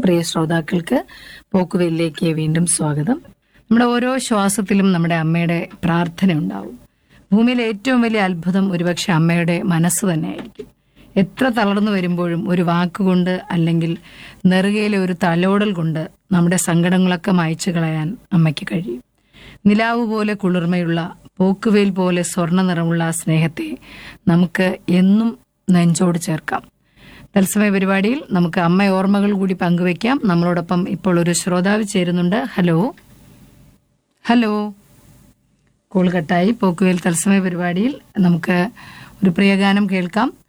പ്രിയ ശ്രോതാക്കൾക്ക് പോക്കുവെല്ലിലേക്ക് വീണ്ടും സ്വാഗതം നമ്മുടെ ഓരോ ശ്വാസത്തിലും നമ്മുടെ അമ്മയുടെ പ്രാർത്ഥന ഉണ്ടാവും ഭൂമിയിലെ ഏറ്റവും വലിയ അത്ഭുതം ഒരുപക്ഷെ അമ്മയുടെ മനസ്സ് തന്നെയായിരിക്കും എത്ര തളർന്നു വരുമ്പോഴും ഒരു വാക്കുകൊണ്ട് അല്ലെങ്കിൽ നെറുകയിലെ ഒരു തലോടൽ കൊണ്ട് നമ്മുടെ സങ്കടങ്ങളൊക്കെ മായ്ച്ചു കളയാൻ അമ്മയ്ക്ക് കഴിയും നിലാവ് പോലെ കുളിർമയുള്ള പോക്കുവേൽ പോലെ സ്വർണ്ണ നിറമുള്ള ആ സ്നേഹത്തെ നമുക്ക് എന്നും നെഞ്ചോട് ചേർക്കാം തത്സമയ പരിപാടിയിൽ നമുക്ക് അമ്മ ഓർമ്മകൾ കൂടി പങ്കുവെക്കാം നമ്മളോടൊപ്പം ഇപ്പോൾ ഒരു ശ്രോതാവ് ചേരുന്നുണ്ട് ഹലോ ഹലോ കോൾ കട്ടായി പോക്കുവേൽ തത്സമയ പരിപാടിയിൽ നമുക്ക് ഒരു പ്രിയഗാനം കേൾക്കാം